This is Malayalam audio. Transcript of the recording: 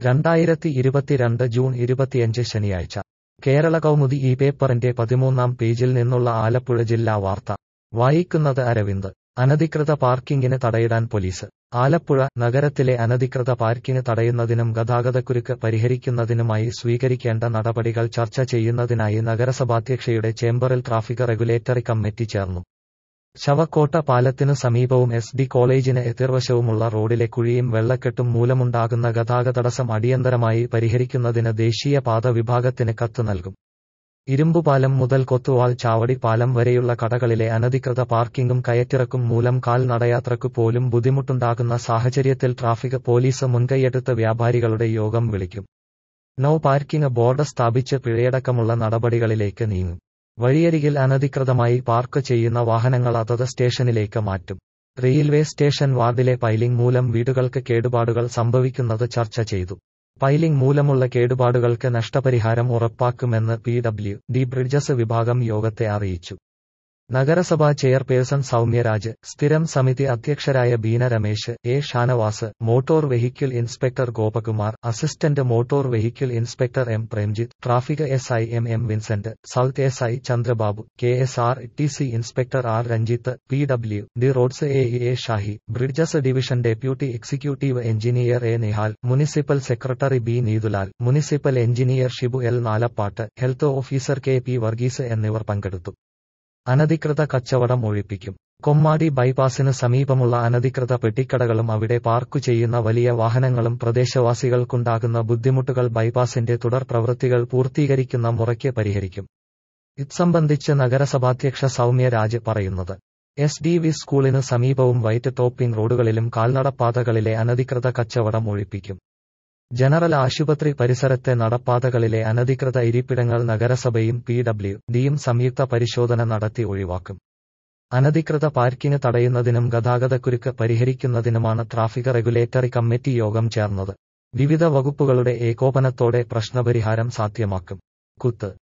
രണ്ടായിരത്തി ഇരുപത്തിരണ്ട് ജൂൺ ഇരുപത്തിയഞ്ച് ശനിയാഴ്ച കേരള കൗമുദി ഈ പേപ്പറിന്റെ പതിമൂന്നാം പേജിൽ നിന്നുള്ള ആലപ്പുഴ ജില്ലാ വാർത്ത വായിക്കുന്നത് അരവിന്ദ് അനധികൃത പാർക്കിങ്ങിന് തടയിടാൻ പോലീസ് ആലപ്പുഴ നഗരത്തിലെ അനധികൃത പാർക്കിംഗ് തടയുന്നതിനും ഗതാഗതക്കുരുക്ക് പരിഹരിക്കുന്നതിനുമായി സ്വീകരിക്കേണ്ട നടപടികൾ ചർച്ച ചെയ്യുന്നതിനായി നഗരസഭാധ്യക്ഷയുടെ ചേംബറിൽ ട്രാഫിക് റെഗുലേറ്ററി കമ്മിറ്റി ചേർന്നു ശവക്കോട്ട പാലത്തിനു സമീപവും എസ് ഡി കോളേജിന് എതിർവശവുമുള്ള റോഡിലെ കുഴിയും വെള്ളക്കെട്ടും മൂലമുണ്ടാകുന്ന ഗതാഗതടസ്സം അടിയന്തരമായി പരിഹരിക്കുന്നതിന് ദേശീയപാത വിഭാഗത്തിന് കത്ത് നൽകും ഇരുമ്പുപാലം മുതൽ കൊത്തുവാൾ ചാവടി പാലം വരെയുള്ള കടകളിലെ അനധികൃത പാർക്കിംഗും കയറ്റിറക്കും മൂലം കാൽനടയാത്രയ്ക്കു പോലും ബുദ്ധിമുട്ടുണ്ടാകുന്ന സാഹചര്യത്തിൽ ട്രാഫിക് പോലീസ് മുൻകൈയെടുത്ത് വ്യാപാരികളുടെ യോഗം വിളിക്കും നോ പാർക്കിംഗ് ബോർഡ് സ്ഥാപിച്ച് പിഴയടക്കമുള്ള നടപടികളിലേക്ക് നീങ്ങും വഴിയരികിൽ അനധികൃതമായി പാർക്ക് ചെയ്യുന്ന വാഹനങ്ങൾ അതത് സ്റ്റേഷനിലേക്ക് മാറ്റും റെയിൽവേ സ്റ്റേഷൻ വാർഡിലെ പൈലിംഗ് മൂലം വീടുകൾക്ക് കേടുപാടുകൾ സംഭവിക്കുന്നത് ചർച്ച ചെയ്തു പൈലിംഗ് മൂലമുള്ള കേടുപാടുകൾക്ക് നഷ്ടപരിഹാരം ഉറപ്പാക്കുമെന്ന് പി ഡബ്ല്യു ഡി ബ്രിഡ്ജസ് വിഭാഗം യോഗത്തെ അറിയിച്ചു നഗരസഭാ ചെയർപേഴ്സൺ സൗമ്യരാജ് സ്ഥിരം സമിതി അധ്യക്ഷരായ Beena Ramesh A Shanavas motor vehicle inspector Gopakumar assistant motor vehicle inspector M Premjith traffic S I M M Vincent south S I Chandrababu K S R T C inspector R Ranjith P W D roads A A Shahi bridges division deputy executive engineer A Nihal municipal secretary B Neethulal municipal engineer Shibu L Nalappat health officer K P Varghese എന്നിവർ പങ്കെടുത്തു അനധികൃത കച്ചവടം ഒഴിപ്പിക്കും കൊമ്മാടി ബൈപ്പാസിന് സമീപമുള്ള അനധികൃത പെട്ടിക്കടകളും അവിടെ പാർക്കു ചെയ്യുന്ന വലിയ വാഹനങ്ങളും പ്രദേശവാസികൾക്കുണ്ടാകുന്ന ബുദ്ധിമുട്ടുകൾ ബൈപ്പാസിന്റെ തുടർ പ്രവൃത്തികൾ പൂർത്തീകരിക്കുന്ന മുറയ്ക്ക് പരിഹരിക്കും ഇത്സംബന്ധിച്ച് നഗരസഭാധ്യക്ഷ സൗമ്യ രാജ് പറയുന്നത് എസ് ഡി വി സ്കൂളിന് സമീപവും വൈറ്റ് ടോപ്പിംഗ് റോഡുകളിലും കാൽനടപ്പാതകളിലെ അനധികൃത കച്ചവടം ഒഴിപ്പിക്കും ജനറൽ ആശുപത്രി പരിസരത്തെ നടപ്പാതകളിലെ അനധികൃത ഇരിപ്പിടങ്ങൾ നഗരസഭയും പി ഡബ്ല്യു ഡിയും സംയുക്ത പരിശോധന നടത്തി ഒഴിവാക്കും അനധികൃത പാർക്കിംഗ് തടയുന്നതിനും ഗതാഗതക്കുരുക്ക് പരിഹരിക്കുന്നതിനുമാണ് ട്രാഫിക് റെഗുലേറ്ററി കമ്മിറ്റി യോഗം ചേർന്നത് വിവിധ വകുപ്പുകളുടെ ഏകോപനത്തോടെ പ്രശ്നപരിഹാരം സാധ്യമാക്കും കുത്ത്